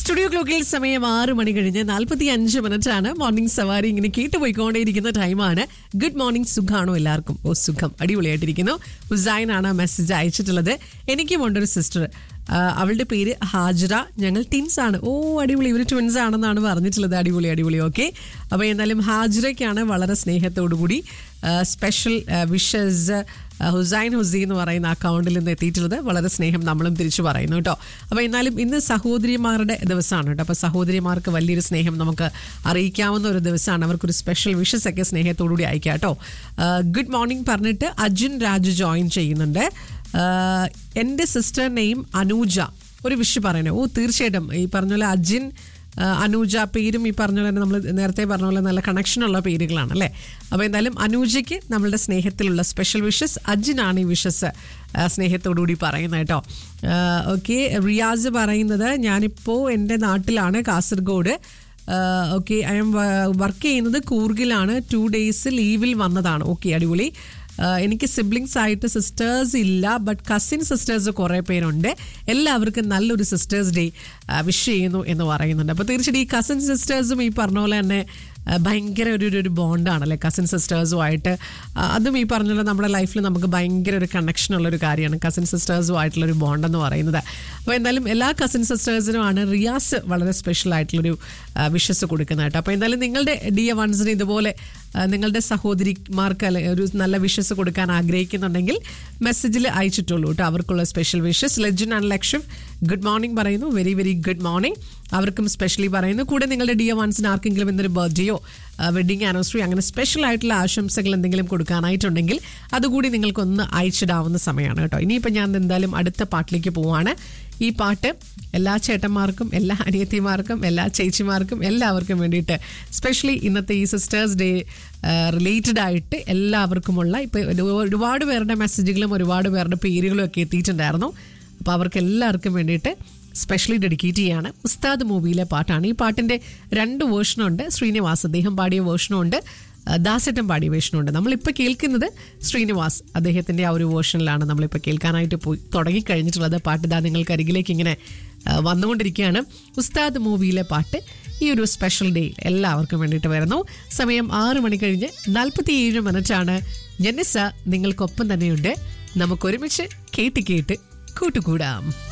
studio ക്ലോക്കിൽ സമയം ആറ് മണി കഴിഞ്ഞ് നാൽപ്പത്തി അഞ്ച് മിനിറ്റ് ആണ് മോർണിംഗ് സവാരി ഇങ്ങനെ കേട്ടുപോയിക്കൊണ്ടേയിരിക്കുന്ന ടൈമാണ് ഗുഡ് മോർണിംഗ് സുഖാണോ എല്ലാവർക്കും ഓ സുഖം അടിപൊളിയായിട്ടിരിക്കുന്നു ഹുസൈൻ ആണ് മെസ്സേജ് അയച്ചിട്ടുള്ളത് എനിക്കും ഉണ്ടൊരു സിസ്റ്റർ അവളുടെ പേര് ഹാജറ ഞങ്ങൾ ടിൻസ് ആണ് ഓ അടിപൊളി ഇവർ ട്വിൻസ് ആണെന്നാണ് പറഞ്ഞിട്ടുള്ളത് അടിപൊളി അടിപൊളി ഓക്കെ അപ്പോൾ എന്തായാലും ഹാജറയ്ക്കാണ് വളരെ സ്നേഹത്തോടു കൂടി സ്പെഷ്യൽ വിഷസ് ഹുസൈൻ ഹുസൈൻ എന്ന് പറയുന്ന അക്കൗണ്ടിൽ നിന്ന് എത്തിയിട്ടുള്ളത് വളരെ സ്നേഹം നമ്മളും തിരിച്ചു പറയുന്നു കേട്ടോ അപ്പോൾ എന്നാലും ഇന്ന് സഹോദരിമാരുടെ ദിവസമാണ് കേട്ടോ അപ്പോൾ സഹോദരിമാർക്ക് വലിയൊരു സ്നേഹം നമുക്ക് അറിയിക്കാവുന്ന ഒരു ദിവസമാണ് അവർക്കൊരു സ്പെഷ്യൽ വിഷസ് ഒക്കെ സ്നേഹത്തോടുകൂടി അയക്കാം കേട്ടോ ഗുഡ് മോർണിംഗ് പറഞ്ഞിട്ട് അർജുൻ രാജു ജോയിൻ ചെയ്യുന്നുണ്ട് ആഹ് എൻ്റെ സിസ്റ്റർ നെയിം അനൂജ ഒരു വിഷ് പറയണേ ഓ തീർച്ചയായിട്ടും ഈ പറഞ്ഞ പോലെ അജിൻ ആഹ് അനൂജ പേരും ഈ പറഞ്ഞ പോലെ നമ്മൾ നേരത്തെ പറഞ്ഞ പോലെ നല്ല കണക്ഷനുള്ള പേരുകളാണ് അല്ലേ അപ്പോൾ എന്തായാലും അനൂജയ്ക്ക് നമ്മളുടെ സ്നേഹത്തിലുള്ള സ്പെഷ്യൽ വിഷസ് അജിനാണ് ഈ വിഷസ് സ്നേഹത്തോടുകൂടി പറയുന്നത് കേട്ടോ ഓക്കെ റിയാസ് പറയുന്നത് ഞാനിപ്പോൾ എൻ്റെ നാട്ടിലാണ് Kasaragod okay I am work ചെയ്യുന്നത് കൂർഗിലാണ് ടു ഡേയ്സ് ലീവിൽ വന്നതാണ് ഓക്കെ അടിപൊളി ആഹ് എനിക്ക് സിബ്ലിങ്സ് ആയിട്ട് സിസ്റ്റേഴ്സ് ഇല്ല ബട്ട് കസിൻ സിസ്റ്റേഴ്സ് കുറേ പേരുണ്ട് എല്ലാവർക്കും നല്ലൊരു സിസ്റ്റേഴ്സ് ഡേ വിഷ് ചെയ്യുന്നു എന്ന് പറയുന്നുണ്ട് അപ്പോൾ തീർച്ചയായിട്ടും ഈ കസിൻ സിസ്റ്റേഴ്സും ഈ പറഞ്ഞ പോലെ തന്നെ ആ, ഭയങ്കര ഒരു ഒരു- ഒരു ബോണ്ടാണല്ലേ കസിൻ സിസ്റ്റേഴ്സുമായിട്ട് അതും ഈ പറഞ്ഞ പോലെ നമ്മുടെ ലൈഫിൽ നമുക്ക് ഭയങ്കര ഒരു കണക്ഷൻ ഉള്ള ഒരു കാര്യമാണ് കസിൻ സിസ്റ്റേഴ്സുമായിട്ടുള്ള ഒരു ബോണ്ടെന്ന് പറയുന്നത് അപ്പോൾ എന്തായാലും എല്ലാ കസിൻ സിസ്റ്റേഴ്സിനുമാണ് റിയാസ് വളരെ സ്പെഷ്യൽ ആയിട്ടുള്ളൊരു വിഷസ് കൊടുക്കുന്നത് കേട്ടോ അപ്പോൾ എന്തായാലും നിങ്ങളുടെ ഡിയ വൺസിന് ഇതുപോലെ ആ, നിങ്ങളുടെ സഹോദരിമാർക്ക് അല്ലെ ഒരു നല്ല വിഷസ് കൊടുക്കാൻ ആഗ്രഹിക്കുന്നുണ്ടെങ്കിൽ മെസ്സേജിൽ അയച്ചിട്ടുള്ളൂ കേട്ടോ അവർക്കുള്ള സ്പെഷ്യൽ വിഷസ് ലജ്ജൻ ആൻഡ് ലക്ഷഫ് ഗുഡ് മോർണിംഗ് പറയുന്നു വെരി വെരി ഗുഡ് മോർണിംഗ് അവർക്കും സ്പെഷ്യലി പറയുന്നു കൂടെ നിങ്ങളുടെ ഡിയ വൺസിന് ആർക്കെങ്കിലും എന്തൊരു ബർത്ത്ഡേയോ വെഡിങ് ആനിവേഴ്സറി അങ്ങനെ സ്പെഷ്യൽ ആയിട്ടുള്ള ആശംസകൾ എന്തെങ്കിലും കൊടുക്കാനായിട്ടുണ്ടെങ്കിൽ അതുകൂടി നിങ്ങൾക്കൊന്ന് അയച്ചിടാവുന്ന സമയമാണ് കേട്ടോ ഇനിയിപ്പോൾ ഞാൻ എന്തായാലും അടുത്ത പാട്ടിലേക്ക് പോവാണ് ഈ പാട്ട് എല്ലാ ചേട്ടന്മാർക്കും എല്ലാ അനിയത്തിമാർക്കും എല്ലാ ചേച്ചിമാർക്കും എല്ലാവർക്കും വേണ്ടിയിട്ട് സ്പെഷ്യലി ഇന്നത്തെ ഈ സിസ്റ്റേഴ്സ് ഡേ റിലേറ്റഡ് ആയിട്ട് എല്ലാവർക്കുമുള്ള ഇപ്പോൾ ഒരുപാട് പേരുടെ മെസ്സേജുകളും ഒരുപാട് പേരുടെ പേരുകളും ഒക്കെ എത്തിയിട്ടുണ്ടായിരുന്നു അപ്പോൾ അവർക്ക് എല്ലാവർക്കും വേണ്ടിയിട്ട് സ്പെഷ്യലി ഡെഡിക്കേറ്റ് ചെയ്യാണ് ഉസ്താദ് മൂവിയിലെ പാട്ടാണ് ഈ പാട്ടിൻ്റെ രണ്ട് വേർഷനുണ്ട് ശ്രീനിവാസ് അദ്ദേഹം പാടിയ വേർഷനുണ്ട് ദാസേട്ടൻ പാടിയ വേർഷനുണ്ട് നമ്മളിപ്പോൾ കേൾക്കുന്നത് ശ്രീനിവാസ് അദ്ദേഹത്തിൻ്റെ ആ ഒരു വേർഷനിലാണ് നമ്മളിപ്പോൾ കേൾക്കാനായിട്ട് പോയി തുടങ്ങിക്കഴിഞ്ഞിട്ടുള്ളത് പാട്ട് ഇതാ നിങ്ങൾക്ക് അരികിലേക്ക് ഇങ്ങനെ ആ, വന്നുകൊണ്ടിരിക്കുകയാണ് ഉസ്താദ് മൂവിയിലെ പാട്ട് ഈ ഒരു സ്പെഷ്യൽ ഡേ എല്ലാവർക്കും വേണ്ടിയിട്ട് വരുന്നു സമയം ആറ് മണി കഴിഞ്ഞ് നാൽപ്പത്തി ഏഴ് മിനിറ്റാണ് ജനിസ നിങ്ങൾക്കൊപ്പം തന്നെയുണ്ട് നമുക്കൊരുമിച്ച് കേട്ട് കേട്ട് കൂട്ടുകൂടാം